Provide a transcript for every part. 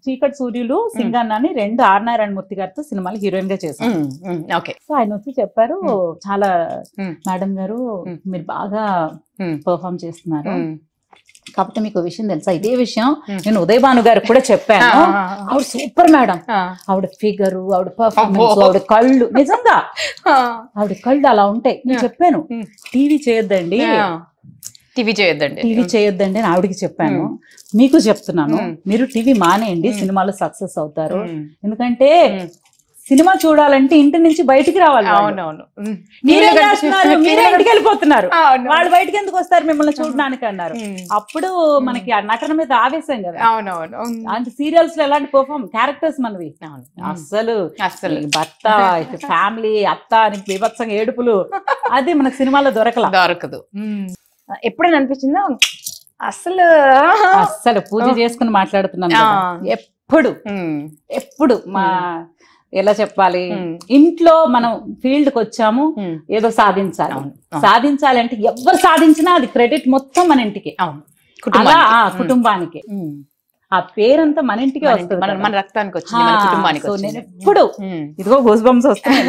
చీకటి సూర్యులు సింగన్న అని రెండు ఆర్ నారాయణమూర్తి గారితో సినిమాలు హీరోయిన్ గా చేశాను ఉమ్, ఉమ్, ఓకే సో ఆయన వచ్చి చెప్పారు మ్మ్. చాలా మ్మ్. మేడం గారు మ్మ్. మీరు బాగా ఉమ్, పర్ఫామ్ చేస్తున్నారు ఉమ్. కాకపోతే మీకు విషయం తెలుసా ఇదే విషయం మ్మ్. నేను ఉదయ్ భాను గారికి కూడా చెప్పాను ఆ, ఆవిడ సూపర్ మేడం ఆ, ఆవిడ ఫిగర్ ఆవిడ పర్ఫార్మెన్స్ అబ్బో. ఆవిడ కళ్ళు నిజంగా ఆ, ఆవిడ కళ్ళు అలా ఉంటాయి నేను ఆ. చెప్పాను మ్మ్. టీవీ చేయొద్దండి ఆ. టీవీ చేయొద్దండి టీవీ చేయొద్దండి అని ఆవిడకి చెప్పాను మ్మ్. మీకు చెప్తున్నాను మ్మ్. మీరు టీవీ మానేయండి మ్మ్. సినిమాలో సక్సెస్ అవుతారు ఉమ్, ఎందుకంటే ఉమ్. సినిమా చూడాలంటే ఇంటి నుంచి బయటికి రావాలి వాళ్ళు. అవునవును ఉమ్. మీరేం టీవీలో చేస్తున్నారు కనిపిస్తున్న మీరే ఇంటికి వెళ్ళిపోతున్నారు అవును. వాళ్ళు బయటికి ఎందుకు వస్తారు మిమ్మల్ని చూడడానికి అన్నారు ఉమ్. అప్పుడు మనకి ఆ నటన మీద ఆవేశం కదా అవునవును ఉమ్. అంటే సీరియల్స్ లో ఎలాంటి పర్ఫార్మ్ క్యారెక్టర్స్ మనవి అవును. అస్సలు అస్సలు ఈ భర్త ఫ్యామిలీ అత్త అని బీభత్సంగా ఏడుపులు అది మనకు సినిమాలో దొరకల దొరకదు ఎప్పుడైనా అనిపించిందా అసలు అస్సలు పూజ చేసుకుని మాట్లాడుతున్నాను ఆ. కదా. ఎప్పుడు ఉమ్, ఎప్పుడు మా ఎలా చెప్పాలి ఉమ్, ఇంట్లో మనం ఫీల్డ్ కి వచ్చాము ఉమ్. ఏదో సాధించాలి అవును, అవును. సాధించాలి అంటే ఎవరు సాధించినా అది క్రెడిట్ మొత్తం మన ఇంటికి అవును అలా కుటుంబానికి. ఆ, ఉమ్, కుటుంబానికి ఉమ్. ఆ పేరంతా మన ఇంటికి మన వస్తుంది మన కదా. మన రక్తానికి వచ్చింది మన ఆ, కుటుంబానికి సో వచ్చింది నేను ఎప్పుడు ఉమ్. ఇదిగో గూస్ బంప్స్ వస్తాయి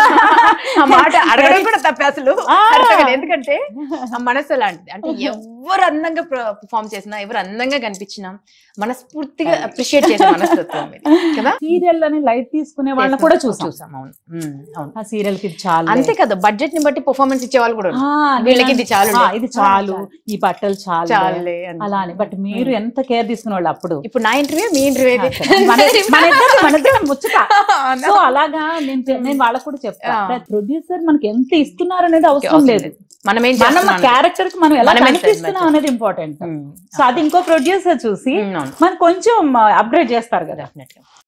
ఆ మాట అడగడం కూడా తప్పే అసలు ఆ. అడగను. ఎందుకంటే ఆ మనసు అలాంటిది అంటే ఎవరు అందంగా పర్ఫామ్ చేసినా ఎవరు అందంగా కనిపించినా మనస్ఫూర్తిగా అప్రిషియేట్ చేసే మనస్తత్వం ఇది కదా సీరియల్ అని లైట్ తీసుకునే వాళ్ళని కూడా చూసాం చూసాం అవును ఉమ్, అవును ఆ సీరియల్ కి ఇది చాలు అంతే కదా బడ్జెట్ ని బట్టి పర్ఫార్మెన్స్ ఇచ్చే వాళ్ళు కూడా ఉన్నారు. ఆ, వీళ్ళకి నేను- ఇది చాలు ఆ, ఇది చాలు ఈ బట్టలు చాలు చాలులే అని. అలా అని బట్ మీరు ఎంత కేర్ తీసుకునే వాళ్ళు అప్పుడు ఇప్పుడు నా ఇంటర్వ్యూ మీ ఇంటర్వ్యూ మన మన ఇద్దరిది- మన ఇద్దరిది ముచ్చట సో అలాగా నేను చె- నేను వాళ్ళకు కూడా ఆ. చెప్తాను ప్రొడ్యూసర్ మనకి ఎంత ఇస్తున్నారు అనేది అవసరం లేదు మనం ఏం మనం చేస్తున్నాం క్యారెక్టర్ కి మనం ఎలా మనం ఏం కనిపిస్తున్నాం చేస్తున్నాం. అనేది ఇంపార్టెంట్ ఉమ్, సో అది ఇంకో ప్రొడ్యూసర్ చూసి ఉమ్, అవును మనం కొంచెం అప్గ్రేడ్ చేస్తారు కదా డెఫినెట్గా